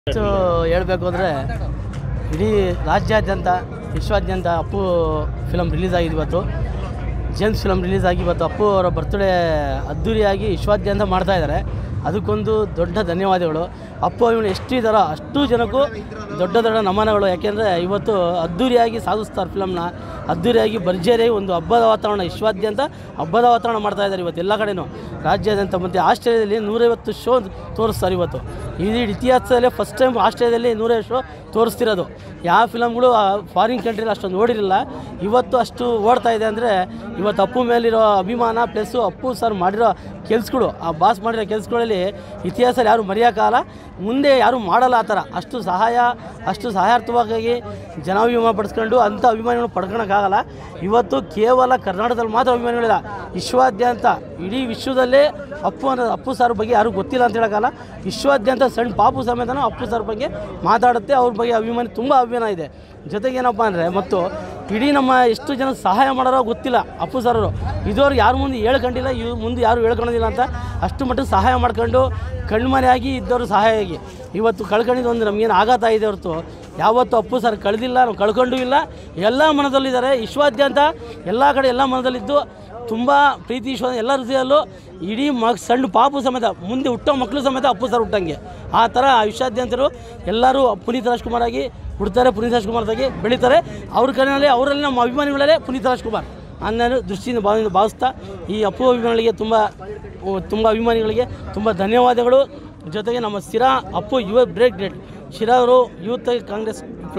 ಹೆಚ್ಚು ಹೇಳಬೇಕು ಅಂದರೆ ಇಡೀ ರಾಜ್ಯಾದ್ಯಂತ ವಿಶ್ವಾದ್ಯಂತ ಅಪ್ಪು ಫಿಲಮ್ ರಿಲೀಸ್ ಆಗಿದೆ ಇವತ್ತು ಜೇಮ್ಸ್ ಫಿಲಮ್ ರಿಲೀಸ್ ಆಗಿ ಇವತ್ತು ಅಪ್ಪು ಅವರ ಬರ್ತ್ಡೇ ಅದ್ಧೂರಿಯಾಗಿ ವಿಶ್ವಾದ್ಯಂತ ಮಾಡ್ತಾ ಇದ್ದಾರೆ ಅದಕ್ಕೊಂದು ದೊಡ್ಡ ಧನ್ಯವಾದಗಳು ಅಪ್ಪು ಇವನು ಎಷ್ಟು ಇದ್ದಾರೋ ಅಷ್ಟು ಜನಕ್ಕೂ ದೊಡ್ಡ ದೊಡ್ಡ ನಮನಗಳು ಯಾಕೆಂದರೆ ಇವತ್ತು ಅದ್ಧೂರಿಯಾಗಿ ಸಾಗಿಸ್ತಾರೆ ಫಿಲಮ್ನ ಅದ್ಧೂರಿಯಾಗಿ ಭರ್ಜರಿಯಾಗಿ ಒಂದು ಹಬ್ಬದ ವಾತಾವರಣ ವಿಶ್ವಾದ್ಯಂತ ಹಬ್ಬದ ವಾತಾವರಣ ಮಾಡ್ತಾ ಇದ್ದಾರೆ ಇವತ್ತು ಎಲ್ಲ ಕಡೆನೂ ರಾಜ್ಯಾದ್ಯಂತ ಮತ್ತು ಆಸ್ಟ್ರೇಲಿಯಾದಲ್ಲಿ ನೂರೈವತ್ತು ಶೋ ತೋರಿಸ್ತಾರೆ ಇವತ್ತು ಇಡೀ ಇತಿಹಾಸದಲ್ಲೇ ಫಸ್ಟ್ ಟೈಮ್ ಆಸ್ಟ್ರೇಲಿಯಾದಲ್ಲಿ ನೂರೈವತ್ತು ಶೋ ತೋರಿಸ್ತಿರೋದು ಯಾವ ಫಿಲಮ್ಗಳು ಫಾರಿನ್ ಕಂಟ್ರಿಲಿ ಅಷ್ಟೊಂದು ನೋಡಿರಲಿಲ್ಲ ಇವತ್ತು ಅಷ್ಟು ಓಡ್ತಾ ಇದೆ ಅಂದರೆ ಇವತ್ತು ಅಪ್ಪು ಮೇಲಿರೋ ಅಭಿಮಾನ ಪ್ಲಸ್ಸು ಅಪ್ಪು ಸರ್ ಮಾಡಿರೋ ಕೆಲ್ಸಗಳು ಆ ಬಾಸ್ ಮಾಡಿರೋ ಕೆಲ್ಸಗಳಲ್ಲಿ ಇತಿಹಾಸದಲ್ಲಿ ಯಾರು ಮರೆಯೋಕ್ಕಾಗಲ್ಲ ಮುಂದೆ ಯಾರು ಮಾಡಲ್ಲ ಆ ಥರ ಅಷ್ಟು ಸಹಾಯ ಅಷ್ಟು ಸಹಾಯಾರ್ಥವಾಗಿ ಜನಾಭಿಮಾನ ಪಡಿಸ್ಕೊಂಡು ಅಂಥ ಅಭಿಮಾನಿಗಳು ಪಡ್ಕೊಳಕ್ಕಾಗಲ್ಲ ಇವತ್ತು ಕೇವಲ ಕರ್ನಾಟಕದಲ್ಲಿ ಮಾತ್ರ ಅಭಿಮಾನಿಗಳಿಲ್ಲ ವಿಶ್ವಾದ್ಯಂತ ಇಡೀ ವಿಶ್ವದಲ್ಲೇ ಅಪ್ಪು ಅನ್ನೋ ಅಪ್ಪು ಸರ್ ಬಗ್ಗೆ ಯಾರು ಗೊತ್ತಿಲ್ಲ ಅಂತ ಹೇಳೋಕ್ಕಲ್ಲ ವಿಶ್ವಾದ್ಯಂತ ಸಣ್ಣ ಪಾಪು ಸಮೇತನೂ ಅಪ್ಪು ಸರ್ ಬಗ್ಗೆ ಮಾತಾಡುತ್ತೆ ಅವ್ರ ಬಗ್ಗೆ ಅಭಿಮಾನಿ ತುಂಬ ಅಭಿಮಾನ ಇದೆ ಜೊತೆಗೆ ಏನಪ್ಪ ಅಂದರೆ ಮತ್ತು ಇಡೀ ನಮ್ಮ ಎಷ್ಟು ಜನ ಸಹಾಯ ಮಾಡೋರೋ ಗೊತ್ತಿಲ್ಲ ಅಪ್ಪು ಸರರು ಇದುವರೆಗೆ ಯಾರು ಮುಂದೆ ಹೇಳ್ಕೊಂಡಿಲ್ಲ ಇವ್ ಮುಂದೆ ಯಾರು ಹೇಳ್ಕೊಳೋದಿಲ್ಲ ಅಂತ ಅಷ್ಟು ಮಟ್ಟಿಗೆ ಸಹಾಯ ಮಾಡ್ಕೊಂಡು ಕಣ್ಮರೆಯಾಗಿ ಇದ್ದವರು ಸಹಾಯ ಆಗಿ ಇವತ್ತು ಕಳ್ಕೊಂಡಿದ್ದು ಒಂದು ನಮಗೇನು ಆಘಾತ ಇದೆ ಹೊರತು ಯಾವತ್ತೂ ಅಪ್ಪು ಸರ್ ಕಳೆದಿಲ್ಲ ನಾವು ಕಳ್ಕೊಂಡೂ ಇಲ್ಲ ಎಲ್ಲ ಮನದಲ್ಲಿದ್ದಾರೆ ವಿಶ್ವಾದ್ಯಂತ ಎಲ್ಲ ಕಡೆ ಎಲ್ಲ ಮನದಲ್ಲಿದ್ದು ತುಂಬ ಪ್ರೀತಿ ವಿಶ್ವಾಸ ಎಲ್ಲ ಹೃದಯಲ್ಲೂ ಇಡೀ ಮಗ್ ಸಣ್ಣ ಪಾಪು ಸಮೇತ ಮುಂದೆ ಹುಟ್ಟೋ ಮಕ್ಕಳು ಸಮೇತ ಅಪ್ಪು ಸರ್ ಹುಟ್ಟಂಗೆ ಆ ಥರ ವಿಶ್ವಾದ್ಯಂತರು ಎಲ್ಲರೂ ಪುನೀತ್ ರಾಜ್ಕುಮಾರ್ ಆಗಿ ಹುಡ್ತಾರೆ ಪುನೀತ್ ರಾಜ್ಕುಮಾರ್ದಾಗಿ ಬೆಳೀತಾರೆ ಅವ್ರ ಕಡೆಯಲ್ಲಿ ಅವರಲ್ಲಿ ನಮ್ಮ ಅಭಿಮಾನಿಗಳಲ್ಲೇ ಪುನೀತ್ ರಾಜ್ಕುಮಾರ್ ಅನ್ನೋ ದೃಷ್ಟಿಯಿಂದ ಭಾವದಿಂದ ಭಾವಿಸ್ತಾ ಈ ಅಪ್ಪು ಅಭಿಮಾನಿಗಳಿಗೆ ತುಂಬ ತುಂಬ ಅಭಿಮಾನಿಗಳಿಗೆ ತುಂಬ ಧನ್ಯವಾದಗಳು ಜೊತೆಗೆ ನಮ್ಮ ಸ್ಥಿರ ಅಪ್ಪು ಯುವ ಬ್ರೇಕ್ ಡೇಟ್ ಶಿರಾ ಅವರು ಯೂತ್ ಕಾಂಗ್ರೆಸ್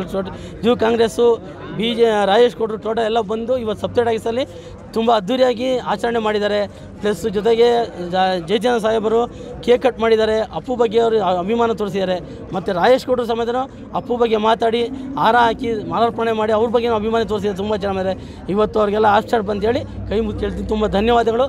ಯುವ ಕಾಂಗ್ರೆಸ್ಸು ಬಿ ಜೆ ರಾಜೇಶ್ ಕೊಟ್ಟರು ಟೋಟಲ್ ಎಲ್ಲ ಬಂದು ಇವತ್ತು ಸಪ್ತಡಾಗಿಸಲ್ಲಿ ತುಂಬ ಅದ್ಧೂರಿಯಾಗಿ ಆಚರಣೆ ಮಾಡಿದ್ದಾರೆ ಪ್ಲಸ್ ಜೊತೆಗೆ ಜಯಚಂದ್ರ ಸಾಹೇಬರು ಕೇಕ್ ಕಟ್ ಮಾಡಿದ್ದಾರೆ ಅಪ್ಪು ಬಗ್ಗೆ ಅವರು ಅಭಿಮಾನ ತೋರಿಸಿದ್ದಾರೆ ಮತ್ತು ರಾಜೇಶ್ ಕೊಟ್ಟರು ಸಮೇತ ಅಪ್ಪು ಬಗ್ಗೆ ಮಾತಾಡಿ ಹಾರ ಹಾಕಿ ಮಾಲಾರ್ಪಣೆ ಮಾಡಿ ಅವ್ರ ಬಗ್ಗೆ ಅಭಿಮಾನ ತೋರಿಸಿದ್ದಾರೆ ತುಂಬ ಜನ ಮೇಲೆ ಇವತ್ತು ಅವ್ರಿಗೆಲ್ಲ ಆಶ್ಚರ್ಯ ಬಂತೇಳಿ ಕೈ ಮುಚ್ಚಿ ಹೇಳ್ತೀನಿ ತುಂಬ ಧನ್ಯವಾದಗಳು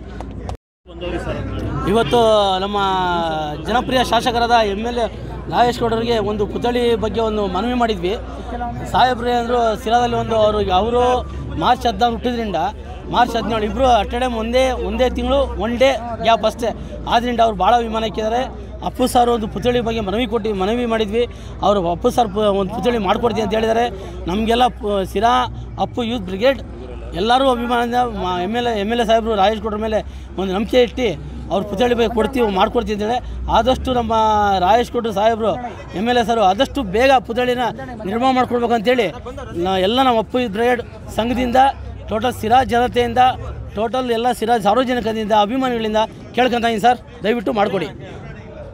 ಇವತ್ತು ನಮ್ಮ ಜನಪ್ರಿಯ ಶಾಸಕರಾದ ಎಮ್ ಎಲ್ ಎ ನಾಗೇಶ್ ಗೌಡರಿಗೆ ಒಂದು ಪುತ್ಥಳಿ ಬಗ್ಗೆ ಒಂದು ಮನವಿ ಮಾಡಿದ್ವಿ ಸಾಹೇಬ್ರು ಅಂದರು ಸಿರಾದಲ್ಲಿ ಒಂದು ಅವರು ಅವರು ಮಾರ್ಚ್ ಹದಿನಾರು ಹುಟ್ಟಿದ್ರಿಂದ ಮಾರ್ಚ್ ಹದಿನೇಳು ಇಬ್ಬರು ಅಟ್ ಟೈಮ್ ಒಂದೇ ಒಂದೇ ತಿಂಗಳು ಒನ್ ಡೇ ಗ್ಯಾಪ್ ಅಷ್ಟೇ ಆದ್ದರಿಂದ ಅವ್ರು ಭಾಳ ಅಭಿಮಾನ ಇಕ್ಕಿದ್ದಾರೆ ಅಪ್ಪು ಸರ್ ಒಂದು ಪುತ್ಥಳಿ ಬಗ್ಗೆ ಮನವಿ ಕೊಟ್ಟು ಮನವಿ ಮಾಡಿದ್ವಿ ಅವರು ಅಪ್ಪು ಸರ್ ಪು- ಒಂದು ಪುತ್ಥಳಿ ಮಾಡ್ಕೊಡ್ತೀನಿ ಅಂತ ಹೇಳಿದ್ದಾರೆ ನಮಗೆಲ್ಲ ಪು- ಸಿರಾ ಅಪ್ಪು ಯೂತ್ ಬ್ರಿಗೇಡ್ ಎಲ್ಲರೂ ಅಭಿಮಾನದಿಂದ M L A M L A ಸಾಹೇಬರು ರಾಜೇಶ್ ಗೌಡ್ರ ಮೇಲೆ ಒಂದು ನಂಬಿಕೆ ಇಟ್ಟು ಅವ್ರ ಪುತ್ಥಳಿ ಬಗ್ಗೆ ಕೊಡ್ತೀವಿ ಮಾಡ್ಕೊಡ್ತೀವಿ ಅಂತೇಳಿ ಆದಷ್ಟು ನಮ್ಮ ರಾಜೇಶ್ ಗೌಡ್ರು ಸಾಹೇಬರು ಎಮ್ ಎಲ್ ಎ ಸರು ಆದಷ್ಟು ಬೇಗ ಪುತ್ಥಳಿನ ನಿರ್ಮಾಣ ಮಾಡ್ಕೊಡ್ಬೇಕು ಅಂತೇಳಿ ನಾ ಎಲ್ಲ ನಮ್ಮ ಅಪ್ಪು ಬ್ರಿಗೇಡ್ ಸಂಘದಿಂದ ಟೋಟಲ್ ಸಿರಾ ಜನತೆಯಿಂದ ಟೋಟಲ್ ಎಲ್ಲ ಸಿರಾ ಸಾರ್ವಜನಿಕದಿಂದ ಅಭಿಮಾನಿಗಳಿಂದ ಕೇಳ್ಕೊಂತೀನಿ ಸರ್ ದಯವಿಟ್ಟು ಮಾಡಿಕೊಡಿ